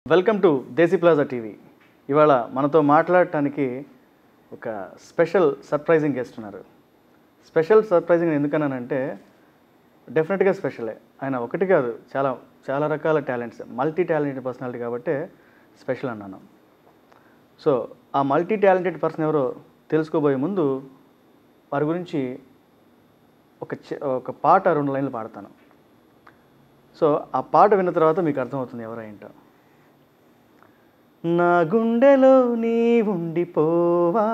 Welcome to Desi plaza TV ఇవాళ మనతో మాట్లాడటానికి ఒక స్పెషల్ సర్ప్రైజింగ్ గెస్ట్ ఉన్నారు స్పెషల్ సర్ప్రైజింగ్ ఎందుకన్నానంటే డెఫినెట్గా స్పెషలే ఆయన ఒకటి కాదు చాలా చాలా రకాల టాలెంట్స్ మల్టీ టాలెంటెడ్ పర్సనాలిటీ కాబట్టి స్పెషల్ అన్నాను సో ఆ మల్టీ టాలెంటెడ్ పర్సన్ ఎవరో తెలుసుకోబోయే ముందు వారి గురించి ఒక చి- ఒక పాట రెండు లైన్లు పాడతాను సో ఆ పాట విన్న తర్వాత మీకు అర్థమవుతుంది ఎవరైంటో నా గుండెలో నీ ఉండిపోవా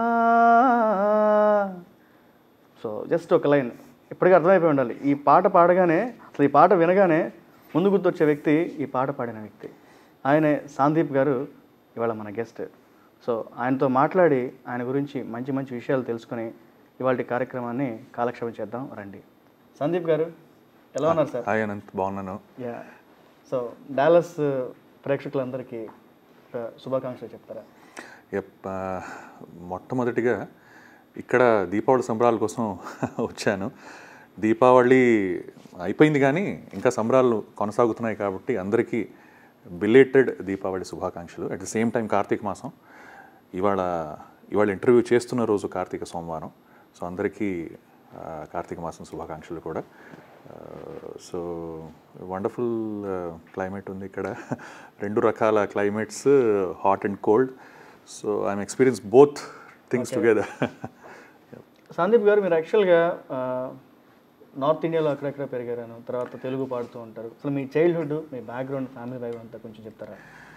సో జస్ట్ ఒక లైన్ ఇప్పటికీ అర్థమైపోయి ఉండాలి ఈ పాట పాడగానే అసలు ఈ పాట వినగానే ముందు గుర్తొచ్చే వ్యక్తి ఈ పాట పాడిన వ్యక్తి ఆయనే సందీప్ గారు ఇవాళ మన గెస్ట్ సో ఆయనతో మాట్లాడి ఆయన గురించి మంచి మంచి విషయాలు తెలుసుకొని ఇవాళ కార్యక్రమాన్ని కాలక్షేపం చేద్దాం రండి సందీప్ గారు ఎలా ఉన్నారు సార్ హాయ్ అనంత్ బాగున్నాను యా సో డాలస్ ప్రేక్షకులందరికీ ఒక శుభాకాంక్షలు చెప్తారా ఎప్ ఆ, మొట్టమొదటిగా ఇక్కడ దీపావళి సంబరాల కోసం వచ్చాను దీపావళి అయిపోయింది కానీ ఇంకా సంబరాలు కొనసాగుతున్నాయి కాబట్టి అందరికీ బిలేటెడ్ దీపావళి శుభాకాంక్షలు అట్ ద సేమ్ టైం కార్తీక మాసం ఇవాళ ఇవాళ ఇంటర్వ్యూ చేస్తున్న రోజు కార్తీక సోమవారం సో అందరికీ ఆ, కార్తీక మాసం శుభాకాంక్షలు కూడా సో వండర్ఫుల్ క్లైమేట్ ఉంది ఇక్కడ రెండు రకాల climates hot and cold so I'm experience both things together Sandeep గారు మీరు యాక్చువల్గా నార్త్ ఇండియాలో అక్కడెక్కడ పెరిగారు తర్వాత తెలుగు పాడుతూ ఉంటారు అసలు మీ చైల్డ్హుడ్ మీ బ్యాక్గ్రౌండ్ ఫ్యామిలీ వైబ్ అంతా కొంచెం చెప్తారా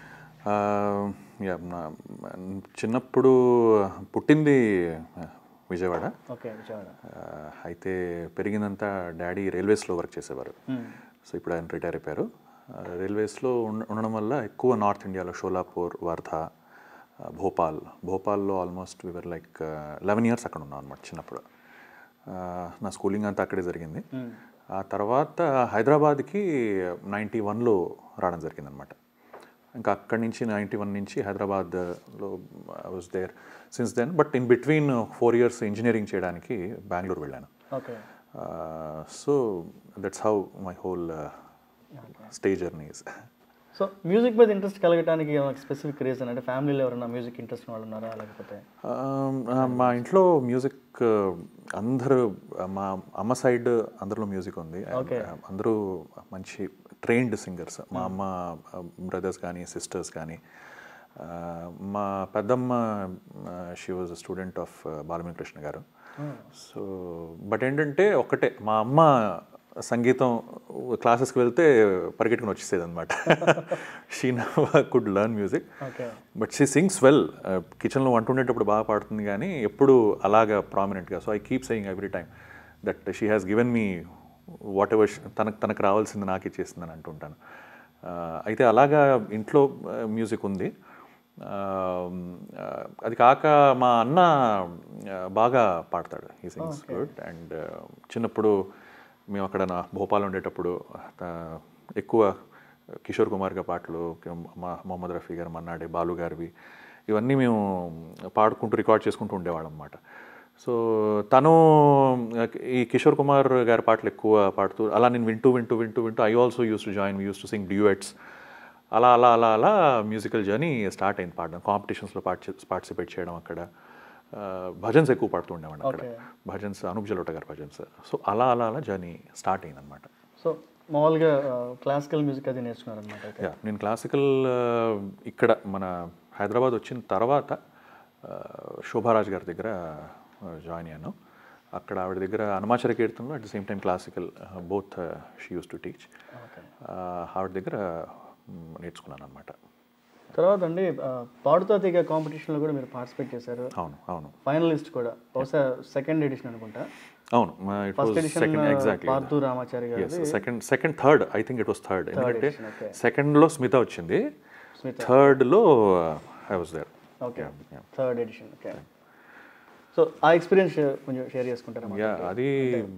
యా నా చిన్నప్పుడు పుట్టింది విజయవాడ ఓకే విజయవాడ ఆ, అయితే పెరిగిందంతా డాడీ రైల్వేస్లో వర్క్ చేసేవారు Hmm. సో ఇప్పుడు ఆయన రిటైర్ అయిపోయారు ఆ, రైల్వేస్లో ఉండ- ఉండడం వల్ల ఎక్కువ నార్త్ ఇండియాలో షోలాపూర్ వర్ధా ఆ, భోపాల్ భోపాల్లో almost we were like eleven years అక్కడ ఉన్నాం అనమాట చిన్నప్పుడు ఆ, నా స్కూలింగ్ అంతా అక్కడే జరిగింది Hmm. ఆ తర్వాత హైదరాబాద్కి నైంటీ వన్లో రావడం జరిగిందనమాట ఇంకా అక్కడి నుంచి నైంటీ వన్ నుంచి హైదరాబాద్లో I was there since then but in between four years engineering చేయడానికి బెంగళూరు వెళ్ళాను okay so that's how my whole stay journeys so music మీద ఇంట్రెస్ట్ కలగడానికి స్పెసిఫిక్ రీజన్ అంటే ఫ్యామిలీలో ఎవరైనా మ్యూజిక్ ఇంట్రెస్ట్ వాళ్ళు ఉన్నారా లేకపోతే మా ఇంట్లో మ్యూజిక్ అందరూ మా అమ్మ సైడ్ అందరిలో మ్యూజిక్ ఉంది అందరూ మంచి ట్రైన్డ్ సింగర్స్ మా అమ్మ బ్రదర్స్ కానీ సిస్టర్స్ కానీ ఆ, మా పెద్దమ్మ she was student of Balamikrishna గారు సో బట్ ఏంటంటే ఒక్కటే మా అమ్మ సంగీతం క్లాసెస్కి వెళ్తే పరిగెట్టుకుని వచ్చేసేది అనమాట she could learn music okay but she sings well కిచెన్లో వంట ఉండేటప్పుడు బాగా పాడుతుంది కానీ ఎప్పుడు అలాగా ప్రామినెంట్గా so I keep saying every time that she has given me whatever తనకు తనకు రావాల్సింది నాకు ఇచ్చేసిందని అంటుంటాను Uh, అయితే అలాగా ఇంట్లో మ్యూజిక్ ఉంది Uh, uh, అది కాక మా అన్న uh, బాగా పాడతాడు ఈ సింగ్స్ గుడ్ అండ్ చిన్నప్పుడు మేము అక్కడ నా భోపాల్ ఉండేటప్పుడు uh, ఎక్కువ కిషోర్ కుమార్ గారి పాటలు మా మొహమ్మద్ రఫీ గారు మన్నాడే బాలు గారివి ఇవన్నీ మేము పాడుకుంటూ రికార్డ్ చేసుకుంటూ ఉండేవాళ్ళం అన్నమాట సో తను ఈ కిషోర్ కుమార్ గారి పాటలు ఎక్కువ పాడుతూ అలా నేను వింటూ వింటూ వింటూ వింటూ I also used to join used to sing duets అలా అలా అలా అలా మ్యూజికల్ జర్నీ స్టార్ట్ అయింది పాడడం కాంపిటీషన్స్లో పార్టిసిపేట్ చేయడం అక్కడ ఆ, భజన్స్ ఎక్కువ పాడుతూ ఉండేవాడిని అక్కడ భజన్స్ అనూప్ జలోట గారి భజన్స్ సో అలా అలా అలా జర్నీ స్టార్ట్ అయింది అనమాట సో మామూలుగా క్లాసికల్ మ్యూజిక్ అది నేర్చుకున్నారనమాట అయితే యా నేను క్లాసికల్ ఇక్కడ మన హైదరాబాద్ వచ్చిన తర్వాత ఆ, శోభారాజ్ గారి దగ్గర జాయిన్ అయ్యాను అక్కడ ఆవిడ దగ్గర అనుమాచర కీర్తనలో at the same time classical both she used to teach okay ఆవిడ దగ్గర మ్, నేర్చుకున్నాను అనమాట తర్వాత అండి ఆ, పాడుతా తీగ కాంపిటీషన్లో కూడా మీరు పార్టిసిపేట్ చేశారు అవును అవును ఫైనలిస్ట్ కూడా బహుశా సెకండ్ ఎడిషన్ అనుకుంటా అవును it first was edition second exactly Parthu Ramachari గారు second second third I think it was third ఎందుకంటే edition, okay. సెకండ్లో స్మిత వచ్చింది స్మిత. థర్డ్లో I was there okay third edition okay so ఆ ఎక్స్పీరియన్స్ కొంచెం షేర్ చేసుకుంటారా యా అది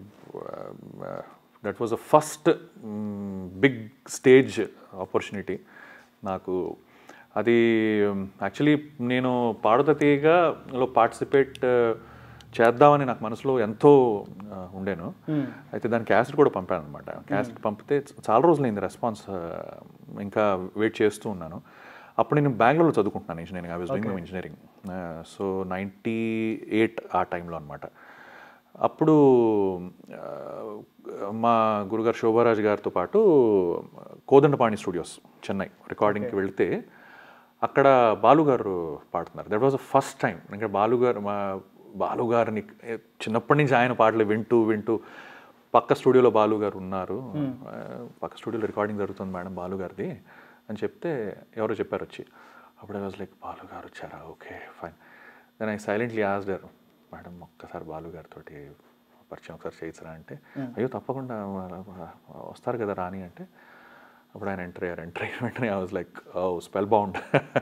that was a first big stage opportunity నాకు అది యాక్చువల్లీ నేను పాడుత తీగలో పార్టిసిపేట్ చేద్దామని నాకు మనసులో ఎంతో ఆ, ఉండేను అయితే దాని క్యాసెట్ కూడా పంపాను అనమాట క్యాసెట్ పంపితే చాలా రోజులైంది రెస్పాన్స్ ఇంకా వెయిట్ చేస్తూ ఉన్నాను అప్పుడు నేను బెంగళూరులో చదువుకుంటున్నాను engineering I was doing engineering so ninety eight ఆ టైంలో అనమాట అప్పుడు ఆ, మా గురుగారు శోభారాజ్ గారితో పాటు కోదండపాణి స్టూడియోస్ చెన్నై రికార్డింగ్కి వెళ్తే అక్కడ బాలు గారు పాడుతున్నారు that was the first time ఇంకా బాలు గారు మా బాలు గారిని ఏ, చిన్నప్పటి నుంచి ఆయన పాటలు వింటూ వింటూ పక్క స్టూడియోలో బాలు గారు ఉన్నారు ఆ, పక్క స్టూడియోలో రికార్డింగ్ జరుగుతుంది మేడం బాలు గారిది అని చెప్తే ఎవరో చెప్పారు వచ్చి అప్పుడు ఐ వాజ్ లైక్ బాలు గారు వచ్చారా okay fine then I silently asked her madam ఒక్కసారి బాలు గారితో పరిచయం ఒకసారి చేయొచ్చురా అంటే అయ్యో తప్పకుండా వస్తారు కదా రాని అంటే అప్పుడు ఆయన ఎంటర్ అయ్యారు ఎంటర్ అయిన వెంటనే I was like oh spellbound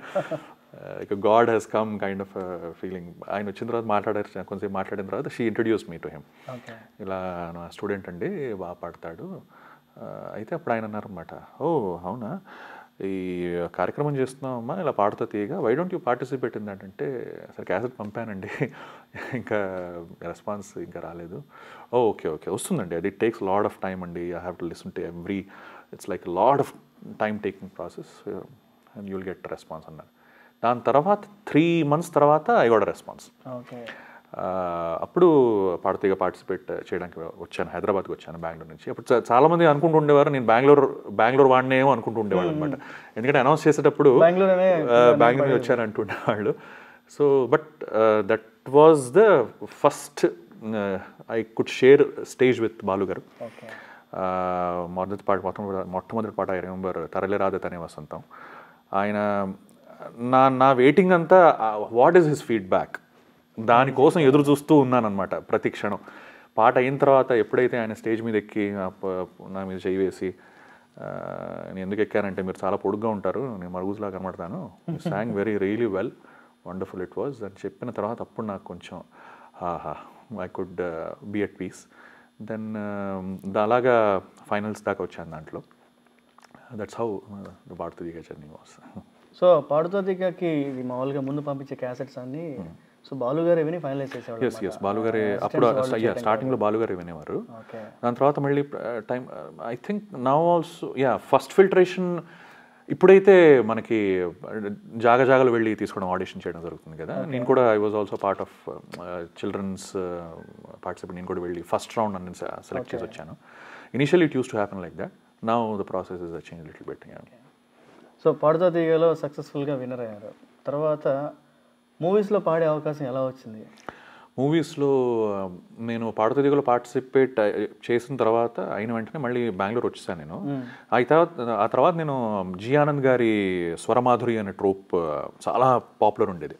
ఇక God has come kind of feeling ఆయన వచ్చిన తర్వాత మాట్లాడారు కొంచెంసేపు మాట్లాడిన తర్వాత she introduce me to him okay ఇలా నా స్టూడెంట్ అండి బాగా పాడతాడు ఆ, అయితే అప్పుడు ఆయన అన్నారనమాట ఓ అవునా ఈ కార్యక్రమం చేస్తున్నామమ్మా ఇలా Padutha Theeyaga why don't you participate in that అంటే సరే క్యాసెట్ పంపానండి ఇంకా రెస్పాన్స్ ఇంకా రాలేదు ఓ ఓకే ఓకే వస్తుందండి అది టేక్స్ లాడ్ ఆఫ్ టైం అండి I have to listen to every it's like lot of time taking process and you'll get response అన్నారు దాని తర్వాత త్రీ మంత్స్ తర్వాత ఐ గోడ రెస్పాన్స్ ఓకే ఆ, అప్పుడు పాడతీగా పార్టిసిపేట్ చేయడానికి వచ్చాను హైదరాబాద్కి వచ్చాను బెంగళూరు నుంచి అప్పుడు చా- చాలా మంది అనుకుంటూ ఉండేవారు నేను బెంగళూరు బెంగళూరు వాడినేమో అనుకుంటూ ఉండేవాళ్ళు అనమాట ఎందుకంటే అనౌన్స్ చేసేటప్పుడు బెంగళూరు అనే ఆ, బెంగళూరు నుంచి వచ్చాను అంటుండేవాళ్ళు so but that was the first I could share stage with Balu గారు ఓకే ఆ, మొదటి పాట మొట్టమొదటి మొట్టమొదటి పాట ఐ రిమెంబర్ తరలే రాదతనే వసంతం ఆయన నా నా వెయిటింగ్ అంతా వాట్ ఈస్ హిస్ ఫీడ్బ్యాక్ దానికోసం ఎదురు చూస్తూ ఉన్నానన్నమాట ప్రతి క్షణం పాట అయిన తర్వాత ఎప్పుడైతే ఆయన స్టేజ్ మీద ఎక్కి నా ప- నా మీద చేయి వేసి ఆ, నేను ఎందుకు ఎక్కానంటే మీరు చాలా పొడుగ్గా ఉంటారు నేను మరుగుజులా కనబడతాను song very really well wonderful it was అని చెప్పిన తర్వాత అప్పుడు నాకు కొంచెం ఆహా I could be at peace then అలాగా ఫైనల్స్ దాకా వచ్చాను దాంట్లో దట్స్ హౌ ద భారతీయ జర్నీ వాస్ సో పాడుతో దిగకి ఇది మామూలుగా ముందు పంపించే క్యాసెట్స్ అన్ని సో బాలు గారు ఇవన్నీ ఫైనలైజ్ చేసేవాడు ఎస్ ఎస్ బాలుగారే అప్పుడు స్టార్టింగ్లో బాలుగారే వినేవారు ఓకే దాని తర్వాత మళ్ళీ time I think now also yeah first filtration ఇప్పుడైతే మనకి జాగ జాగలు వెళ్ళి తీసుకోవడం ఆడిషన్ చేయడం జరుగుతుంది కదా నేను కూడా I was also part of children's participate నేను కూడా వెళ్ళి ఫస్ట్ రౌండ్ అని సెలెక్ట్ చేసి వచ్చాను initial it used to happen like that now the process is change little bit so పాడుతో దిగలో సక్సెస్ఫుల్గా విన్నర్ అయ్యారు తర్వాత మూవీస్లో పాడే అవకాశం ఎలా వచ్చింది మూవీస్లో నేను పాడుతూ దిగులో పార్టిసిపేట్ చేసిన తర్వాత అయిన వెంటనే మళ్ళీ బెంగళూరు వచ్చేసాను నేను ఆ తర్వాత ఆ తర్వాత నేను జి ఆనంద్ గారి స్వరమాధురి అనే ట్రోప్ చాలా పాపులర్ ఉండేది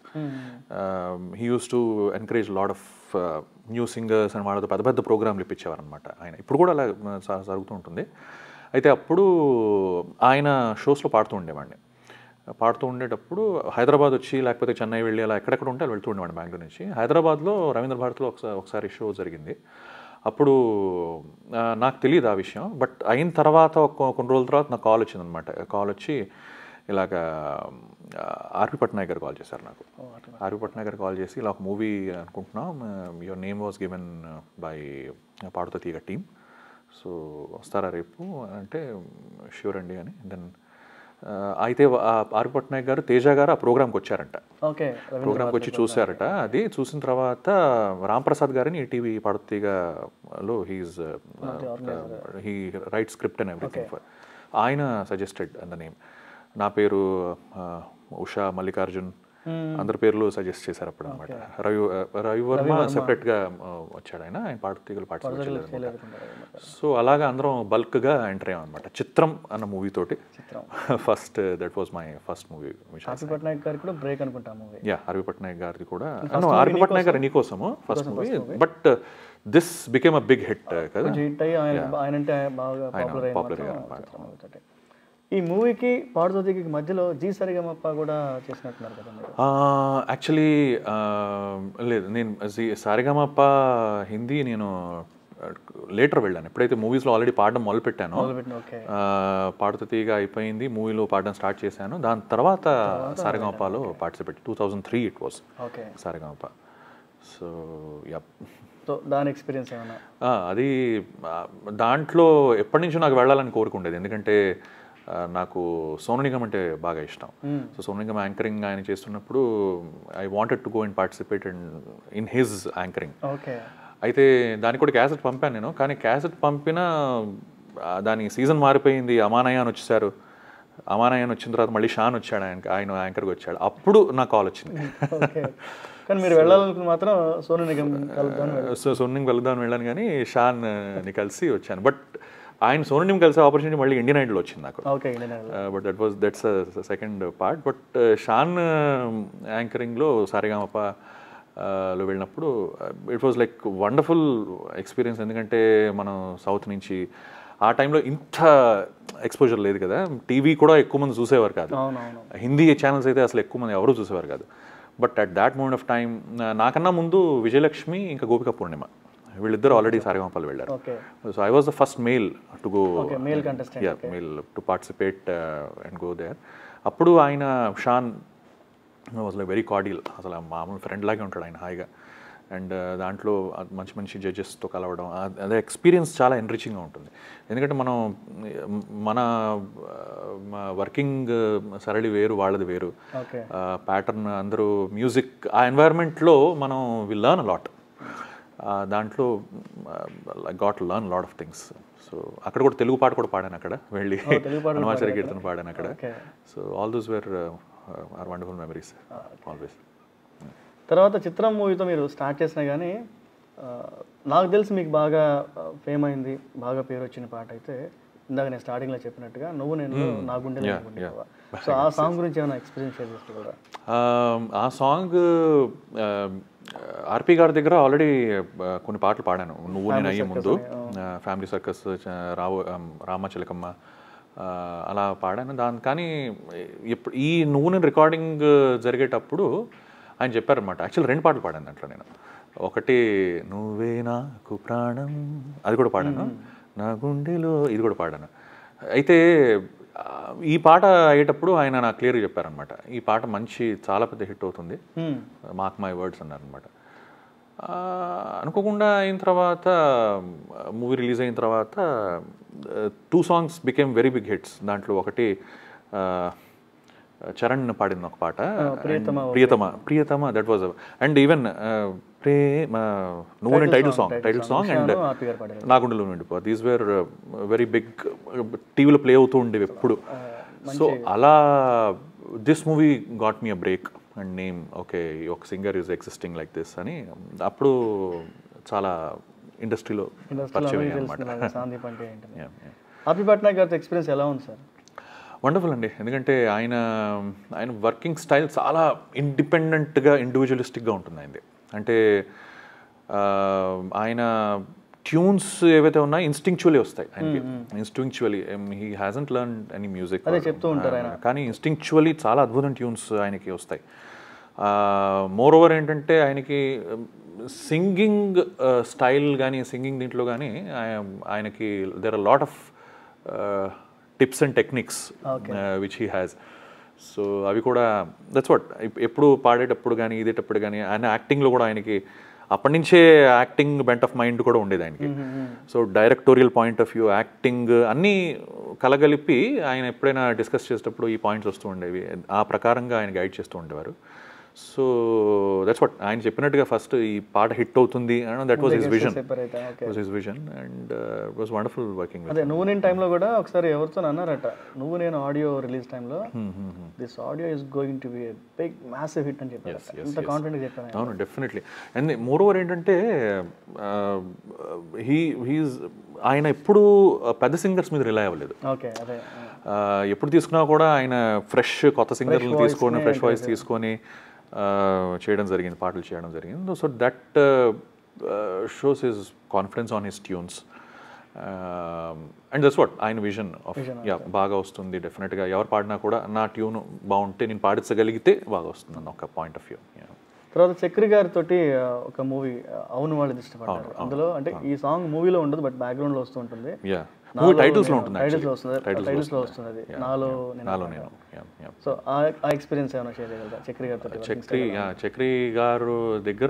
he used to encourage lot of new singers అని వాళ్ళతో పెద్ద పెద్ద ప్రోగ్రాంలు ఇప్పించేవారు అనమాట ఆయన ఇప్పుడు కూడా అలా uh, జ- జరుగుతూ ఉంటుంది అయితే అప్పుడు ఆయన షోస్లో పాడుతూ ఉండేవాడిని పాడుతూ ఉండేటప్పుడు హైదరాబాద్ వచ్చి లేకపోతే చెన్నై వెళ్ళి అలా ఎక్కడెక్కడ ఉంటే వెళ్తూ ఉండేవాడిని బెంగళూరు నుంచి హైదరాబాద్లో రవీంద్ర భారతిలో ఒకసారి ఒకసారి షో జరిగింది అప్పుడు ఆ, నాకు తెలియదు ఆ విషయం బట్ అయిన తర్వాత ఒక కొన్ని రోజుల తర్వాత నాకు కాల్ వచ్చిందనమాట కాల్ వచ్చి ఇలాగ ఆర్పి పట్నాయక్ గారు కాల్ చేశారు నాకు ఆర్పి పట్నాయక్ గారు కాల్ చేసి ఇలా ఒక మూవీ అనుకుంటున్నాం your name was given by Padutha Theeyaga team so వస్తారా రేపు అంటే ష్యూర్ అండి అని దెన్ అయితే ఆ ఆర్పి పట్నాయక్ గారు తేజ గారు ఆ ప్రోగ్రామ్కి వచ్చారంట ఓకే ప్రోగ్రామ్కి వచ్చి చూశారట అది చూసిన తర్వాత రాంప్రసాద్ గారిని ఈటీవీ పడతీగలో he is he write script and everything for ఆయన సజెస్టెడ్ ద నేమ్ నా పేరు uh, ఉషా మల్లికార్జున్ అందరి పేర్లు సజెస్ట్ చేశారు అప్పుడు అనమాట రవి రవివర్మ సెపరేట్గా వచ్చాడు ఆయన ఆయన పాడతీగలు పార్టిసిపేట్ చేయలేదు సో అలాగా అందరం బల్క్గా ఎంటర్ అయ్యాం అనమాట చిత్రం అన్న మూవీ తోటి first that was my first movie which RP Patnaik గారికి కూడా బ్రేక్ అనుకుంటా మూవీ యా ఆర్వి పట్నాయక్ గారిది కూడా ఆర్వి పట్నాయక్ గారు Neekosam first movie but this became a big hit కదా కొంచెం హిట్ అయ్యి ఆయన ఆయన అంటే బాగా పాపులర్ అయిన popular మాత్రం అయ్యారు చిత్రం ఒకటి. ఈ మూవీకి పాడుతో దిగి మధ్యలో జీ సరిగమప్ప కూడా చేసినట్టున్నారు కదా మీరు యాక్చువల్లీ లేదు నేను సారిగమప్ప హిందీ నేను లేటర్ వెళ్ళాను ఎప్పుడైతే మూవీస్లో ఆల్రెడీ పాడడం మొదలుపెట్టానో మొదలుపెట్టిన ఓకే ఆ, పాడుతూ తీగ అయిపోయింది మూవీలో పాడడం స్టార్ట్ చేశాను దాని తర్వాత సారిగమపలో participate two thousand three it was okay Sarigamapa so yup so దాని ఎక్స్పీరియన్స్ ఏమైనా ఆ, అది ఆ, దాంట్లో ఎప్పటి నుంచో నాకు వెళ్ళాలని కోరుకుండేది ఎందుకంటే నాకు సోను నిగమ్ అంటే బాగా ఇష్టం సో సోను నిగమ్ యాంకరింగ్ ఆయన చేస్తున్నప్పుడు I wanted to go and participate and in his anchoring okay అయితే దానికి కూడా క్యాసెట్ పంపాను నేను కానీ క్యాసెట్ పంపిన ఆ, దాని సీజన్ మారిపోయింది అమానయ్య అని వచ్చేసారు అమానయ్య అని వచ్చిన తర్వాత మళ్ళీ షాన్ వచ్చాడు ఆయన ఆయన యాంకర్గా వచ్చాడు అప్పుడు నాకు కాల్ వచ్చింది ఓకే కానీ మీరు వెళ్ళాలనుకుని మాత్రం సోను నిగమ్ కలుద్దాం సో సోనింగ్ వెళ్దాం వెళ్ళాను కానీ షాన్ ని కలిసి వచ్చాను బట్ ఆయన సోనిని కలిసే ఆపర్చునిటీ మళ్ళీ ఇండియన్ ఐడల్ వచ్చింది నాకు okay Indian Idol but that was that's second part but Shaan యాంకరింగ్లో సారిగామప లో వెళ్ళినప్పుడు it was like wonderful experience ఎందుకంటే మనం సౌత్ నుంచి ఆ టైంలో ఇంత ఎక్స్పోజర్ లేదు కదా టీవీ కూడా ఎక్కువ మంది చూసేవారు కాదు అవునవును హిందీ ఛానల్స్ అయితే అసలు ఎక్కువ మంది ఎవరు చూసేవారు కాదు but at that moment of time నాకన్నా ముందు విజయలక్ష్మి ఇంకా గోపిక పూర్ణిమ వీళ్ళిద్దరు ఆల్రెడీ సారిగామపల్లి వెళ్ళారు okay so I was the first male to go okay male contestant yeah male to participate and go there అప్పుడు ఆయన Shaan was like very cordial అసలు ఆ మామూలు ఫ్రెండ్ లాగే ఉంటాడు ఆయన హాయిగా అండ్ దాంట్లో ఆ మంచి మంచి జడ్జెస్తో కలవడం ఆ- అదే ఎక్స్పీరియన్స్ చాలా ఎన్రిచింగ్గా ఉంటుంది ఎందుకంటే మనం మన వర్కింగ్ సరళి వేరు వాళ్ళది వేరు ఓకే ప్యాటర్న్ అందరూ మ్యూజిక్ ఆ ఎన్వైర్న్మెంట్లో మనం వి లర్న్ అలాట్ దాంట్లో got learn lot of things so అక్కడ కూడా తెలుగు పాట కూడా పాడాను అక్కడ వెళ్ళి తెలుగు పాటలు హనుమాచార్య కీర్తన పాడాను అక్కడ okay so all those were are wonderful memories always తర్వాత చిత్రం మూవీతో మీరు స్టార్ట్ చేసినా కానీ ఆ, నాకు తెలిసి మీకు బాగా ఫేమ్ అయింది బాగా పేరు వచ్చిన పాట అయితే ఇందాక నేను స్టార్టింగ్లో చెప్పినట్టుగా నువ్వు నేను నా గుండె సో ఆ సాంగ్ గురించి ఏమైనా ఎక్స్పీరియన్స్ షేర్ చేసుకోగలరా ఆ సాంగ్ ఆర్పి గారి దగ్గర ఆల్రెడీ కొన్ని పాటలు పాడాను నువ్వు నేను అయ్యే ముందు ఫ్యామిలీ సర్కస్ రావు రామచిలకమ్మ ఆ, అలా పాడాను దాని కానీ ఇప్పుడు ఈ నువ్వు నేను రికార్డింగ్ జరిగేటప్పుడు ఆయన చెప్పారనమాట యాక్చువల్ రెండు పాటలు పాడాను దాంట్లో నేను ఒకటి నువ్వే నాకు ప్రాణం అది కూడా పాడాను నా గుండెలో ఇది కూడా పాడాను అయితే ఆ, ఈ పాట అయ్యేటప్పుడు ఆయన నాకు క్లియర్గా చెప్పారనమాట ఈ పాట మంచి చాలా పెద్ద హిట్ అవుతుంది Hmm. మార్క్ మై వర్డ్స్ అన్నారనమాట అనుకోకుండా అయిన తర్వాత మూవీ రిలీజ్ అయిన తర్వాత two songs became very big hits దాంట్లో ఒకటి ఆ, చరణ్ పాడింది ఒక పాట ప్రియతమ And ప్రియతమ ప్రియతమ దట్ వాజ్ అండ్ ఈవెన్ ప్రేమ నువ్వు నేను title song title song and RP గారు పాడారు నా గుండెలో ఉండిపో దీస్ వేర్ వెరీ బిగ్ టీవీలో ప్లే అవుతూ ఉండేవి ఎప్పుడు సో అలా this movie got me a break and name okay ఒక singer is existing like this అని అప్పుడు చాలా ఇండస్ట్రీలో పరిచయం అయ్యాయి అనమాట తెలుస్తుంది సందీప్ అంటే ఏంటని ఆర్పి పట్నాయక్ గారితో ఎక్స్పీరియన్స్ ఎలా ఉంది సార్ వండర్ఫుల్ అండి ఎందుకంటే ఆయన ఆయన వర్కింగ్ స్టైల్ చాలా ఇండిపెండెంట్గా ఇండివిజువలిస్టిక్గా ఉంటుంది ఆయనది అంటే ఆ, ఆయన ట్యూన్స్ ఏవైతే ఉన్నాయో ఇన్స్టింక్చువలీ వస్తాయి ఆయనకి instinctually he hasn't learn any music చెప్తూ ఉంటారు ఆయన. కానీ ఇన్స్టింక్చువలీ చాలా అద్భుతం ట్యూన్స్ ఆయనకి వస్తాయి మోర్ ఓవర్ ఏంటంటే ఆయనకి సింగింగ్ స్టైల్ కానీ సింగింగ్ దీంట్లో కానీ ఆయనకి there are lot of tips and techniques which he has so అవి కూడా దట్స్ వాట్ ఎప్పుడు పాడేటప్పుడు కానీ ఇదేటప్పుడు కానీ ఆయన యాక్టింగ్లో కూడా ఆయనకి అప్పటి నుంచే యాక్టింగ్ బెంట్ ఆఫ్ మైండ్ కూడా ఉండేది ఆయనకి so directorial point of view acting అన్నీ కలగలిపి ఆయన ఎప్పుడైనా డిస్కస్ చేసేటప్పుడు ఈ పాయింట్స్ వస్తూ ఉండేవి ఆ ప్రకారంగా ఆయన గైడ్ చేస్తూ ఉండేవారు సో దట్స్ వాట్ ఆయన చెప్పినట్టుగా ఫస్ట్ ఈ పాట హిట్ అవుతుంది that was his vision separate అయితే okay was his vision and was wonderful working with అదే నువ్వు నేను టైంలో కూడా ఒకసారి ఎవరితో అన్నారట నువ్వు నేను ఆడియో రిలీజ్ టైంలో this audio is going to be big massive hit అని చెప్పారు ఇంత కాన్ఫిడెంట్ చెప్పాను ఆయన. అవును డెఫినెట్లీ అండ్ మోర్ ఓవర్ ఏంటంటే హీ హీస్ ఆయన ఎప్పుడు పెద్ద సింగర్స్ మీద రిలై అవ్వలేదు ఓకే అదే ఆ, ఎప్పుడు తీసుకున్నా కూడా ఆయన ఫ్రెష్ కొత్త సింగర్లు తీసుకొని ఫ్రెష్ వాయిస్ తీసుకొని ఆ, చేయడం జరిగింది పాటలు చేయడం జరిగింది so that shows his confidence on his tunes and that's what ఆయన విజన్ ఆఫ్ యా బాగా వస్తుంది డెఫినెట్గా ఎవరు పాడినా కూడా నా ట్యూన్ బాగుంటే నేను పాడించగలిగితే బాగా వస్తుంది అన్న ఒక పాయింట్ ఆఫ్ వ్యూ తర్వాత చక్రి గారితో ఒక మూవీ అవును వాళ్ళు ఇష్టపడ్డారు అందులో అంటే ఈ సాంగ్ మూవీలో ఉండదు బట్ బ్యాక్గ్రౌండ్ లో వస్తూ ఉంటుంది యా మూవీ టైటిల్స్లో ఉంటుంది టైటిల్స్ లో actually. వస్తుంది Titles లో టైటిల్స్ లో వస్తుంది అది నాలో నేను నాలో నేను yeah, yeah. సో ఆ ఎక్స్పీరియన్స్ ఏమైనా షేర్ చేయగలరా చక్రి గారితో చక్రి యా, చక్రి గారు దగ్గర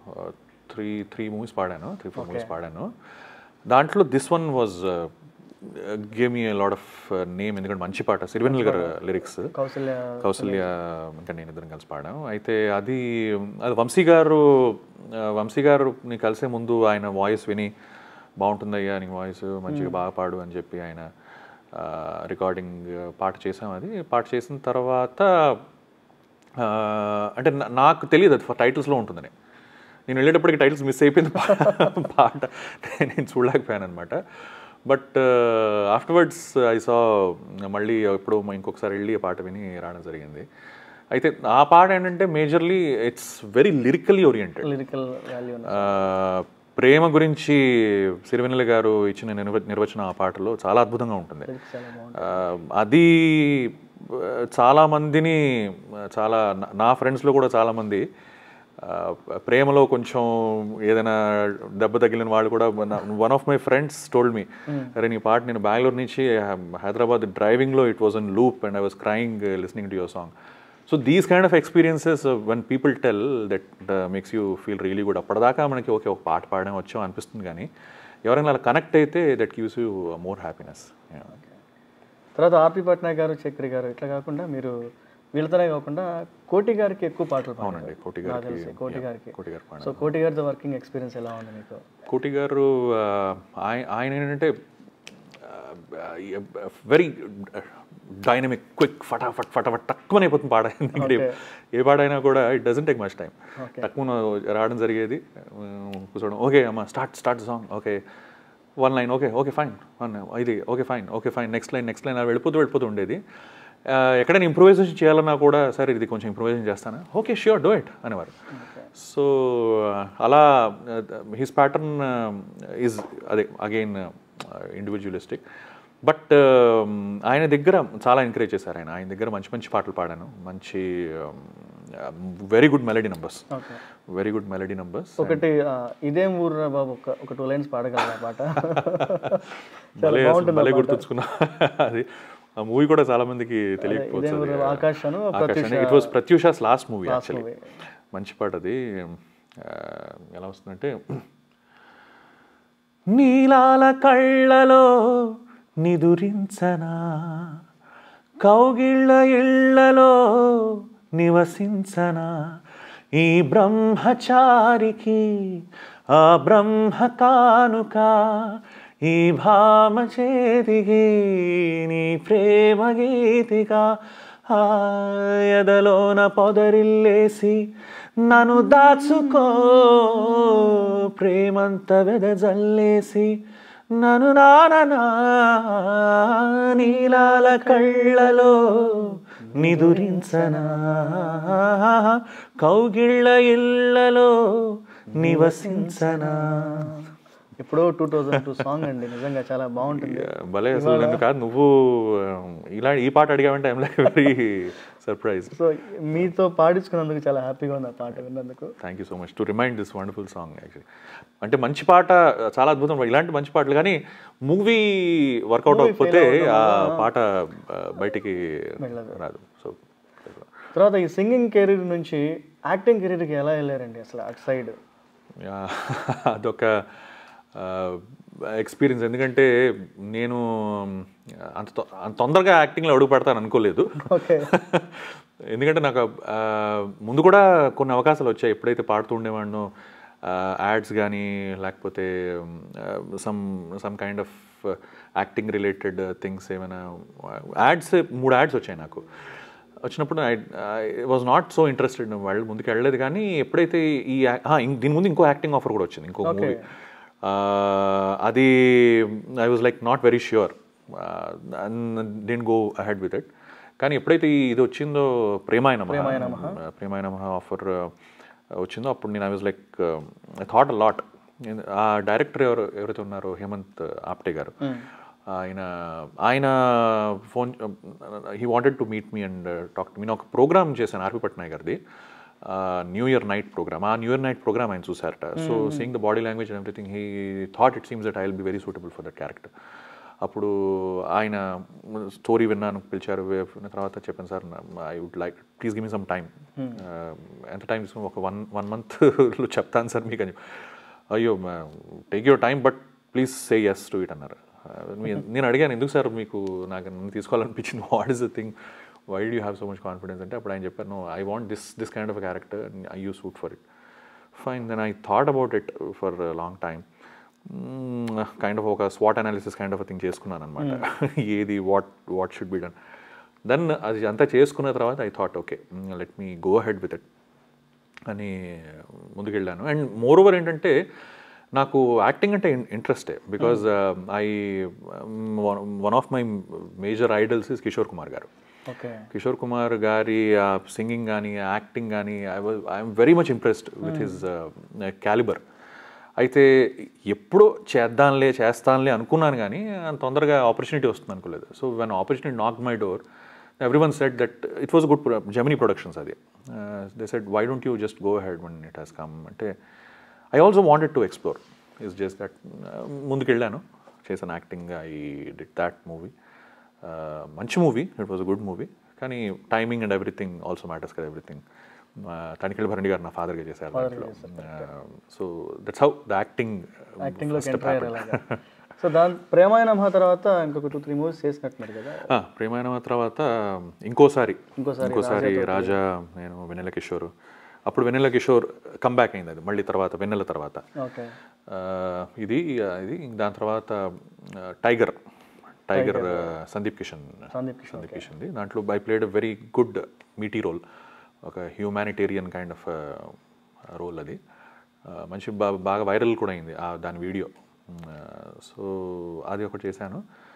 త్రీ త్రీ మూవీస్ పాడాను త్రీ ఫోర్ మూవీస్ పాడాను దాంట్లో this one was gave me lot of name ఎందుకంటే మంచి పాట సిరివెన్నెల గారు లిరిక్స్ కౌశల్య కౌసల్య ఇంకా నేను ఇద్దరం కలిసి పాడాం అయితే అది అది వంశీ గారు ఆ, వంశీ గారుని కలిసే ముందు ఆయన వాయిస్ విని బాగుంటుందయ్యా నీ వాయిస్ మంచిగా బాగా పాడు అని చెప్పి ఆయన రికార్డింగ్ పాట చేసాం అది పాట చేసిన తర్వాత ఆ, అంటే నా- నాకు తెలియదు అది టైటిల్స్లో ఉంటుందని నేను వెళ్ళేటప్పటికి టైటిల్స్ మిస్ అయిపోయింది పా- పాట నేను చూడలేకపోయాను అనమాట బట్ ఆఫ్టర్వర్డ్స్ ఐ సా మళ్ళీ ఎప్పుడో ఇంకొకసారి వెళ్ళి ఆ పాట విని రావడం జరిగింది అయితే ఆ పాట ఏంటంటే majorly it's very lyrically oriented lyrical value ఆ, ప్రేమ గురించి సిరివెన్నెల గారు ఇచ్చిన నిర్వ నిర్వచనం ఆ పాటలో చాలా అద్భుతంగా ఉంటుంది చాలా బాగుంది ఆ, అది ఆ, చాలా మందిని ఆ, చాలా నా- నా ఫ్రెండ్స్లో కూడా చాలామంది ప్రేమలో కొంచెం ఏదైనా దెబ్బ తగిలిన వాళ్ళు కూడా one of my friends told me అరే నీ పాట నేను బెంగళూరు నుంచి హైదరాబాద్ డ్రైవింగ్లో it was on loop and I was crying listening to your song so these kind of experiences when people tell that makes you feel really good అప్పటిదాకా మనకి okay ఒక పాట పాడడం వచ్చాం అనిపిస్తుంది కానీ ఎవరైనా అలా కనెక్ట్ అయితే that gives you more happiness తర్వాత ఆర్పి పట్నాయక్ గారు చక్రి గారు ఇట్లా కాకుండా మీరు వీళ్ళతోనే కాకుండా కోటి గారికి ఎక్కువ పాటలు పాడారు. అవునండి కోటి నాకు గారికి తెలిసి కోటి గారికి కోటి గారు పాడారు. సో కోటి గారితో వర్కింగ్ ఎక్స్పీరియన్స్ ఎలా ఉంది మీకు కోటి గారు ఆ, ఆయ- ఆయన ఏంటంటే వెరీ డైనమిక్ క్విక్ ఫటాఫట్ ఫటాఫట్ తక్కువనే అయిపోతుంది పాట ఇక్కడ ఏ పాడైనా కూడా it doesn't take much time తక్కువ రావడం జరిగేది ఉమ్, కూర్చోవడం ఓకే అమ్మ start start song okay one line okay okay fine one ఇది okay fine okay fine next line next line అలా వెళ్ళిపోతూ వెళ్ళిపోతూ ఉండేది ఆ, ఎక్కడైనా ఇంప్రూవైజేషన్ చేయాలన్నా కూడా సరే ఇది కొంచెం ఇంప్రూవైజేషన్ చేస్తానా ఓకే ష్యూర్ డూ ఇట్ అనేవారు సో అలా హిస్ ప్యాటర్న్ ఈజ్ అదే అగైన్ ఇండివిజువలిస్టిక్ బట్ ఆయన దగ్గర చాలా ఎంకరేజ్ చేశారు ఆయన ఆయన దగ్గర మంచి మంచి పాటలు పాడాను మంచి very good melody numbers okay very good melody numbers ఒకటి ఆ, ఇదేం ఊర్రా బాబు ఒక ఒక టూ లైన్స్ పాడగలరా పాట భలే అసలు భలే గుర్తుంచుకున్నా అది ఆ మూవీ కూడా చాలా మందికి తెలియకపోవచ్చు ఇదేం అది. ఊరు ఆకాష్ అను Akash it was Pratyusha's last movie actually movie. మంచి పాట అది ఆ, ఎలా వస్తుందంటే నీలాల కళ్ళలో నిదురించనా కౌగిళ్ళ ఇళ్లలో నివసించనా ఈ బ్రహ్మచారికి ఆ బ్రహ్మ కానుక ఈ భామ చేతికి నీ ప్రేమ గీతిగా ఆ ఎదలోన పొదరిల్లేసి నన్ను దాచుకో ప్రేమంత వెదజల్లేసి నన్ను నాననా నీలాల కళ్ళలో నిదురించనా కౌగిళ్ళ ఇళ్ళలో నివసించనా ఎప్పుడో టూ థౌజండ్ టూ సాంగ్ అండి నిజంగా చాలా బాగుంటుంది భలే అసలు నన్ను కాదు నువ్వు um, ఇలా ఈ పాట అడిగావంటే I'm like very surprise so మీతో పాడించుకున్నందుకు చాలా హ్యాపీగా ఉంది ఆ పాట విన్నందుకు thank you so much to remind this wonderful song actually అంటే మంచి పాట చాలా అద్భుతం ఇలాంటి మంచి పాటలు కానీ మూవీ వర్కౌట్ అవ్వకపోతే ఆ పాట uh, బయటికి రాదు సో తర్వాత ఈ సింగింగ్ కెరీర్ నుంచి యాక్టింగ్ కెరీర్కి ఎలా వెళ్ళారండి అసలు అటు సైడ్ యా, అదొక ఎక్స్పీరియన్స్ ఎందుకంటే నేను అంత తొ- అంత తొందరగా యాక్టింగ్లో అడుగు పెడతాను అనుకోలేదు ఓకే ఎందుకంటే నాకు ఆ, ముందు కూడా కొన్ని అవకాశాలు వచ్చాయి ఎప్పుడైతే పాడుతూ ఉండేవాడినో యాడ్స్ కానీ లేకపోతే some some kind of acting related things ఏమైనా యాడ్స్ మూడు యాడ్స్ వచ్చాయి నాకు వచ్చినప్పుడు I was not so interested వాళ్ళు ముందుకు వెళ్ళలేదు కానీ ఎప్పుడైతే ఈ యాక్- ఆ, ఇం- దీని ముందు ఇంకో యాక్టింగ్ ఆఫర్ కూడా వచ్చింది ఇంకో మూవీ అది I was like not very sure didn't go ahead with it కానీ ఎప్పుడైతే ఈ ఇది వచ్చిందో ప్రేమాయ నమ ప్రేమాయ నమ ఆఫర్ వచ్చిందో అప్పుడు నేను I was like I thought a lot ఆ డైరెక్టర్ ఎవరు ఎవరైతే ఉన్నారో హేమంత్ ఆప్టే గారు ఆయన ఆయన phone he wanted to meet me and talk నేను ఒక ప్రోగ్రామ్ చేశాను ఆర్పి పట్నాయక్ గారిది న్యూ ఇయర్ నైట్ ప్రోగ్రామ్ ఆ న్యూ ఇయర్ నైట్ ప్రోగ్రామ్ ఆయన చూసారట so seeing the body language and everything he thought it seems that I will be very suitable for that character అప్పుడు ఆయన story విన్నాను పిలిచారు విన్న తర్వాత చెప్పాను sir I would like please give me some time ఎంత టైం తీసుకుని ఒక వన్ వన్ మంత్లో చెప్తాను సార్ మీకు అని అయ్యో take your time but please say yes to it అన్నారు నేను అడిగాను ఎందుకు సార్ మీకు నాకు నన్ను తీసుకోవాలనిపించింది what is the thing why do have so much confidence అంటే అప్పుడు ఆయన చెప్పారు no I want this this kind of character I you suit for it fine then I thought about it for long time kind of ఒక స్వాట్ analysis kind of thing చేసుకున్నాను అనమాట ఏది what what should be done then అది అంతా చేసుకున్న తర్వాత I thought okay let me go head with it అని ముందుకెళ్ళాను అండ్ మోర్ ఓవర్ ఏంటంటే నాకు యాక్టింగ్ అంటే ఇంట్రెస్టే because I one of my major idols is Kishore Kumar గారు ఓకే కిషోర్ కుమార్ గారి సింగింగ్ కానీ యాక్టింగ్ కానీ I was I'm very much impressed with his calibre అయితే ఎప్పుడో చేద్దాంలే చేస్తానులే అనుకున్నాను కానీ అంత తొందరగా ఆపర్చునిటీ వస్తుంది అనుకోలేదు so when opportunity knock my door every one said that it was good Gemini productions అది they said why don't you just go head when it has come అంటే I also wanted to explore is just that ముందుకెళ్ళాను చేశాను acting I did that movie మంచి movie it was a good movie కానీ timing and everything also matters కదా everything Tanikella Bharani గారు నా ఫాదర్గా చేశారు దాంట్లో so that's how the acting యాక్టింగ్లోకి ఎంటర్ అయ్యారు అలాగా సో దాని ప్రేమాయణ మహా తర్వాత ఇంకొక టూ త్రీ మూవీస్ చేసినట్టున్నారు కదా ప్రేమైన తర్వాత ఇంకోసారి ఇంకోసారి ఇంకోసారి రాజా నేను వెన్నెల కిషోర్ అప్పుడు వెన్నెల కిషోర్ కంబ్యాక్ అయింది అది మళ్ళీ తర్వాత వెన్నెల తర్వాత ఓకే ఆ, ఇది ఇది దాని తర్వాత ఆ, టైగర్ టైగర్ ఆ, సందీప్ కిషన్ సందీప్ కిషోర్ సందీప్ కిషన్ది దాంట్లో I played a very good meaty role ఒక హ్యూమానిటేరియన్ కైండ్ ఆఫ్ రోల్ అది ఆ, మంచి బా బాగా వైరల్ కూడా అయింది ఆ దాని వీడియో సో అది ఒకటి చేశాను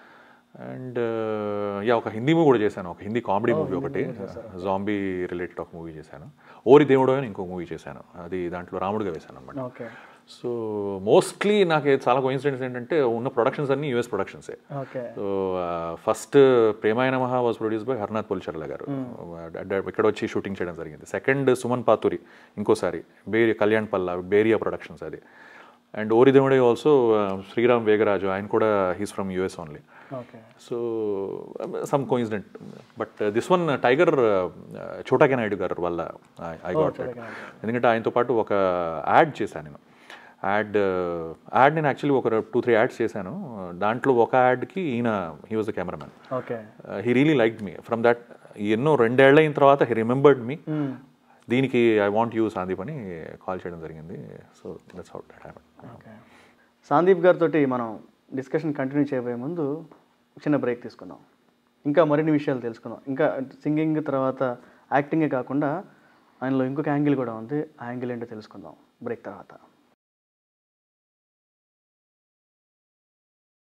అండ్ యా ఒక హిందీ మూవీ కూడా చేశాను ఒక హిందీ కామెడీ మూవీ ఒకటి జాంబీ రిలేటెడ్ ఒక మూవీ చేశాను ఓరి దేవుడు అని ఇంకో మూవీ చేశాను అది దాంట్లో రాముడుగా వేశాను అనమాట ఓకే సో మోస్ట్లీ నాకు చాలా కోయిన్సిడెన్స్ ఏంటంటే ఉన్న ప్రొడక్షన్స్ అన్ని యూఎస్ ప్రొడక్షన్సే okay so first Premayana Maha was produce by Harnath Pulcharla గారు డ- ఇక్కడ వచ్చి షూటింగ్ చేయడం జరిగింది సెకండ్ సుమన్ పాతూరి ఇంకోసారి బేరి కళ్యాణ్ పల్లా బేరియా ప్రొడక్షన్స్ అది అండ్ ఓరిదేవుడే ఆల్సో శ్రీరామ్ వేగరాజు ఆయన కూడా he's from US only okay so some coincident but this one tiger చోటాకి నాయుడు గారు వల్ల ఐ గాట్ ఎందుకంటే ఆయనతో పాటు ఒక యాడ్ చేశాను నేను యాడ్ యాడ్ నేను యాక్చువల్లీ ఒక టూ త్రీ యాడ్స్ చేశాను దాంట్లో ఒక యాడ్కి ఈయన he was the cameraman okay he really like me from that ఎన్నో రెండేళ్ల అయిన తర్వాత హీ రిమెంబర్డ్ మీ దీనికి ఐ వాంట్ యూ సందీప్ అని కాల్ చేయడం జరిగింది so that's how that happen okay Sandeep గారితో మనం డిస్కషన్ కంటిన్యూ చేయబోయే ముందు చిన్న బ్రేక్ తీసుకుందాం ఇంకా మరిన్ని విషయాలు తెలుసుకుందాం ఇంకా సింగింగ్ తర్వాత యాక్టింగే కాకుండా ఆయనలో ఇంకొక యాంగిల్ కూడా ఉంది ఆ యాంగిల్ ఏంటో తెలుసుకుందాం బ్రేక్ తర్వాత